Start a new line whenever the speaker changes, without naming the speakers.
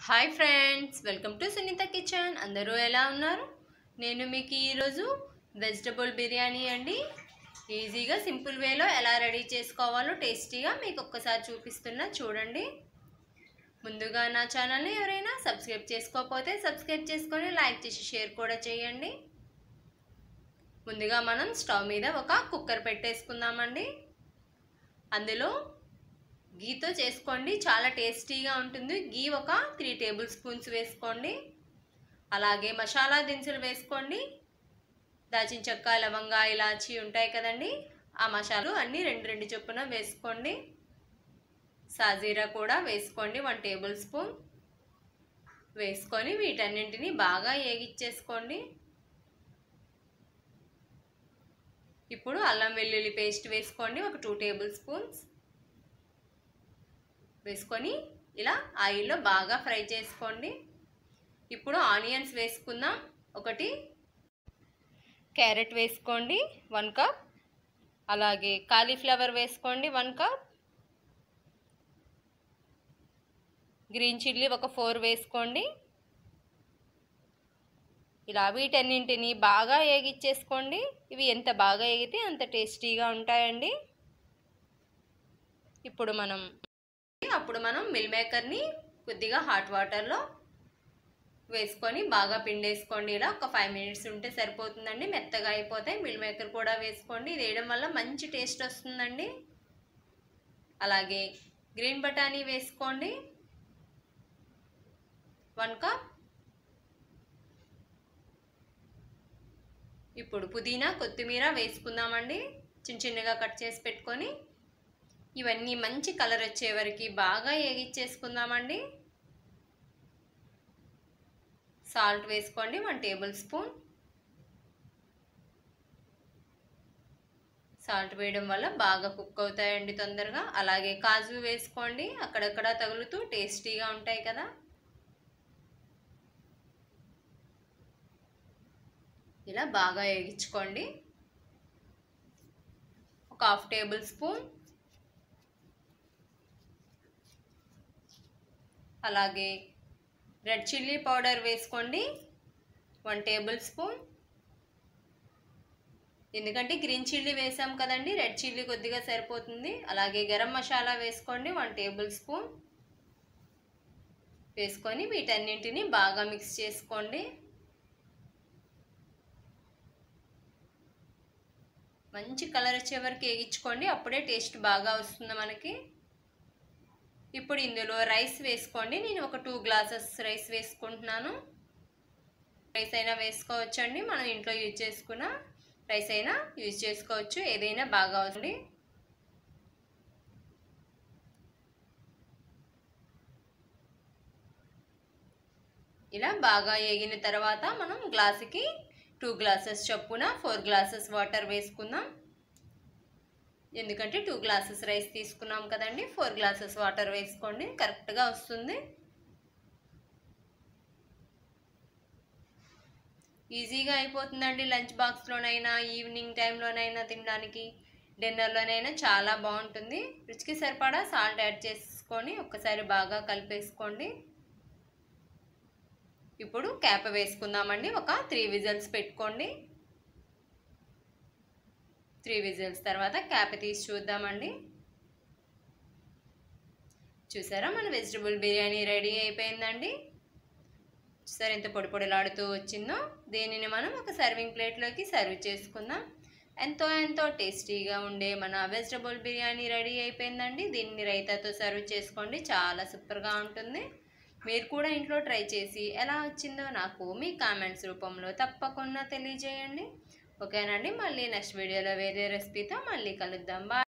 hi friends welcome to Sunitha kitchen అందరూ ఎలా ఉన్నారు నేను మీకు ఈరోజు వెజిటబుల్ బిర్యానీ అండి ఈజీగా సింపుల్ వేలో ఎలా రెడీ చేసుకోవాలో టేస్టీగా మీకు ఒక్కసారి చూపిస్తున్నా చూడండి ముందుగా నా ఛానల్ని ఎవరైనా సబ్స్క్రైబ్ చేసుకోకపోతే సబ్స్క్రైబ్ చేసుకొని లైక్ చేసి షేర్ కూడా చేయండి ముందుగా మనం స్టవ్ మీద ఒక కుక్కర్ పెట్టేసుకుందామండి అందులో గీతో చేసుకోండి చాలా టేస్టీగా ఉంటుంది గీ ఒక త్రీ టేబుల్ స్పూన్స్ వేసుకోండి అలాగే మసాలా దినుసులు వేసుకోండి దాచిన చెక్క లవంగా ఇలాచి ఉంటాయి కదండి ఆ మసాలు అన్నీ రెండు రెండు చొప్పున వేసుకోండి సాజీరా కూడా వేసుకోండి వన్ టేబుల్ స్పూన్ వేసుకొని వీటన్నింటిని బాగా ఏగిచ్చేసుకోండి ఇప్పుడు అల్లం వెల్లుల్లి పేస్ట్ వేసుకోండి ఒక టూ టేబుల్ స్పూన్స్ వేసుకొని ఇలా ఆయిల్లో బాగా ఫ్రై చేసుకోండి ఇప్పుడు ఆనియన్స్ వేసుకుందాం ఒకటి క్యారెట్ వేసుకోండి వన్ కప్ అలాగే కాలీఫ్లవర్ వేసుకోండి వన్ కప్ గ్రీన్ చిల్లీ ఒక ఫోర్ వేసుకోండి ఇలా వీటన్నింటిని బాగా ఏగిచ్చేసుకోండి ఇవి ఎంత బాగా ఏగితే అంత టేస్టీగా ఉంటాయండి ఇప్పుడు మనం అప్పుడు మనం మిల్ మేకర్ని కొద్దిగా హాట్ వాటర్లో వేసుకొని బాగా పిండేసుకోండి ఇలా ఒక ఫైవ్ మినిట్స్ ఉంటే సరిపోతుందండి మెత్తగా అయిపోతాయి మిల్ మేకర్ కూడా వేసుకోండి ఇది వేయడం వల్ల మంచి టేస్ట్ వస్తుందండి అలాగే గ్రీన్ బఠానీ వేసుకోండి వన్ కప్ ఇప్పుడు పుదీనా కొత్తిమీర వేసుకుందామండి చిన్న చిన్నగా కట్ చేసి పెట్టుకొని ఇవన్నీ మంచి కలర్ వచ్చే వరకు బాగా ఏగిచ్చేసుకుందామండి సాల్ట్ వేసుకోండి వన్ టేబుల్ స్పూన్ సాల్ట్ వేయడం వల్ల బాగా కుక్ అవుతాయండి తొందరగా అలాగే కాజు వేసుకోండి అక్కడక్కడ తగులుతూ టేస్టీగా ఉంటాయి కదా ఇలా బాగా వేగించుకోండి ఒక హాఫ్ టేబుల్ స్పూన్ అలాగే రెడ్ చిల్లీ పౌడర్ వేసుకోండి వన్ టేబుల్ స్పూన్ ఎందుకంటే గ్రీన్ చిల్లీ వేసాం కదండి రెడ్ చిల్లీ కొద్దిగా సరిపోతుంది అలాగే గరం మసాలా వేసుకోండి వన్ టేబుల్ స్పూన్ వేసుకొని వీటన్నింటిని బాగా మిక్స్ చేసుకోండి మంచి కలర్ వచ్చే వరకు వేగించుకోండి అప్పుడే టేస్ట్ బాగా వస్తుంది మనకి ఇప్పుడు ఇందులో రైస్ వేసుకోండి నేను ఒక టూ గ్లాసెస్ రైస్ వేసుకుంటున్నాను రైస్ అయినా వేసుకోవచ్చండి మనం ఇంట్లో యూజ్ చేసుకున్న రైస్ అయినా యూజ్ చేసుకోవచ్చు ఏదైనా బాగా అవుతుంది ఇలా బాగా వేగిన తర్వాత మనం గ్లాసుకి టూ గ్లాసెస్ చొప్పున ఫోర్ గ్లాసెస్ వాటర్ వేసుకుందాం ఎందుకంటే టూ గ్లాసెస్ రైస్ తీసుకున్నాం కదండి ఫోర్ గ్లాసెస్ వాటర్ వేసుకోండి కరెక్ట్గా వస్తుంది ఈజీగా అయిపోతుందండి లంచ్ బాక్స్లోనైనా ఈవినింగ్ టైంలోనైనా తినడానికి డిన్నర్లోనైనా చాలా బాగుంటుంది రుచికి సరిపడా సాల్ట్ యాడ్ చేసుకొని ఒక్కసారి బాగా కలిపేసుకోండి ఇప్పుడు క్యాప్ వేసుకుందామండి ఒక త్రీ విజల్స్ పెట్టుకోండి త్రీ విజిల్స్ తర్వాత క్యాప్ తీసి చూద్దామండి చూసారా మన వెజిటబుల్ బిర్యానీ రెడీ అయిపోయిందండి చూసారా ఎంత పొడి పొడిలాడుతూ వచ్చిందో దీనిని మనం ఒక సర్వింగ్ ప్లేట్లోకి సర్వ్ చేసుకుందాం ఎంతో ఎంతో టేస్టీగా ఉండే మన వెజిటబుల్ బిర్యానీ రెడీ అయిపోయిందండి దీన్ని రైతాతో సర్వ్ చేసుకోండి చాలా సూపర్గా ఉంటుంది మీరు కూడా ఇంట్లో ట్రై చేసి ఎలా వచ్చిందో నాకు మీ కామెంట్స్ రూపంలో తప్పకుండా తెలియజేయండి ఓకేనండి మళ్ళీ నెక్స్ట్ వీడియోలో వేరే రెసిపీతో మళ్ళీ కలుద్దాం బాయ్